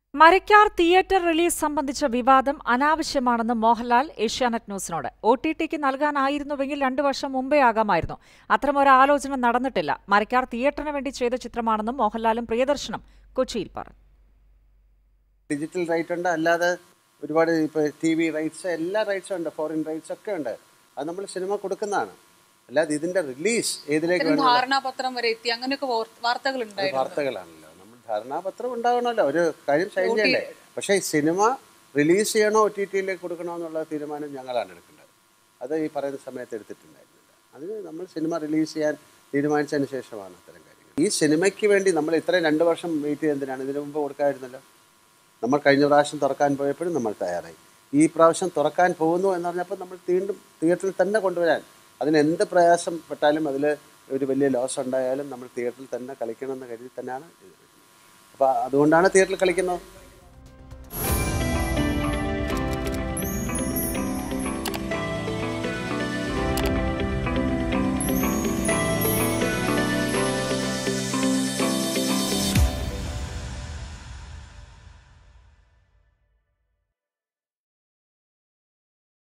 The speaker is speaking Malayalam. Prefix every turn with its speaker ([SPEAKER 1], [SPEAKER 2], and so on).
[SPEAKER 1] മരക്കാർ തിയേറ്റർ റിലീസ് സംബന്ധിച്ച വിവാദം അനാവശ്യമാണെന്ന് മോഹൻലാൽ ഏഷ്യാനെറ്റ് ന്യൂസിനോട് ഒ ടി ടിക്ക് നൽകാനായിരുന്നുവെങ്കിൽ രണ്ടു വർഷം മുമ്പേ ആകാമായിരുന്നു അത്തരമൊരു ആലോചന നടന്നിട്ടില്ല മരക്കാർ തിയേറ്ററിന് വേണ്ടി ചെയ്ത ചിത്രമാണെന്നും മോഹൻലാലും പ്രിയദർശനും കൊച്ചിയിൽ പറഞ്ഞു
[SPEAKER 2] ഡിജിറ്റൽ റൈറ്റ് ഉണ്ട് അല്ലാതെ ഒരുപാട് ഇപ്പോൾ ടി വി റൈറ്റ്സ് എല്ലാ റൈറ്റ്സും ഉണ്ട് ഫോറിൻ റൈറ്റ്സ് ഒക്കെ ഉണ്ട് അത് നമ്മൾ സിനിമ കൊടുക്കുന്നതാണ് അല്ലാതെ ഇതിന്റെ റിലീസ് ഏതിലേക്ക്
[SPEAKER 3] ഇത്തരം
[SPEAKER 2] വേണം
[SPEAKER 3] ധാരണാപത്രം വരെ എത്തി അങ്ങനെയൊക്കെ വാർത്തകൾ
[SPEAKER 2] അത്
[SPEAKER 3] ഉണ്ടായിരുന്നു
[SPEAKER 2] വാർത്തകളാണല്ലോ നമ്മൾ ധാരണാപത്രം ഉണ്ടാവണമല്ലോ ഒരു കാര്യം ഷൈൻ ചെയ്യണ്ടേ പക്ഷേ ഈ സിനിമ റിലീസ് ചെയ്യണോ ഒ ടി ടിയിലേക്ക് കൊടുക്കണോ എന്നുള്ള തീരുമാനം ഞങ്ങളാണ് എടുക്കേണ്ടത് അത് ഈ പറയുന്ന സമയത്ത് എടുത്തിട്ടുണ്ടായിരുന്നില്ല അതിന് നമ്മൾ സിനിമ റിലീസ് ചെയ്യാൻ തീരുമാനിച്ചതിന് ശേഷമാണ് അത്തരം കാര്യങ്ങൾ ഈ സിനിമയ്ക്ക് വേണ്ടി നമ്മൾ ഇത്രയും രണ്ട് വർഷം വെയിറ്റ് ചെയ്യുന്നതിനാണ് ഇതിനു മുമ്പ് കൊടുക്കാമായിരുന്നല്ലോ നമ്മൾ കഴിഞ്ഞ പ്രാവശ്യം തുറക്കാൻ പോയപ്പോഴും നമ്മൾ തയ്യാറായി ഈ പ്രാവശ്യം തുറക്കാൻ പോകുന്നു എന്ന് പറഞ്ഞപ്പോൾ നമ്മൾ വീണ്ടും തിയേറ്ററിൽ തന്നെ കൊണ്ടുവരാൻ അതിന് എന്ത് പ്രയാസം പെട്ടാലും അതിൽ ഒരു വലിയ ലോസ് ഉണ്ടായാലും നമ്മൾ തിയേറ്ററിൽ തന്നെ കളിക്കണമെന്ന് കരുതി തന്നെയാണ് ഇത് അപ്പോൾ അതുകൊണ്ടാണ് തിയേറ്ററിൽ കളിക്കുന്നത്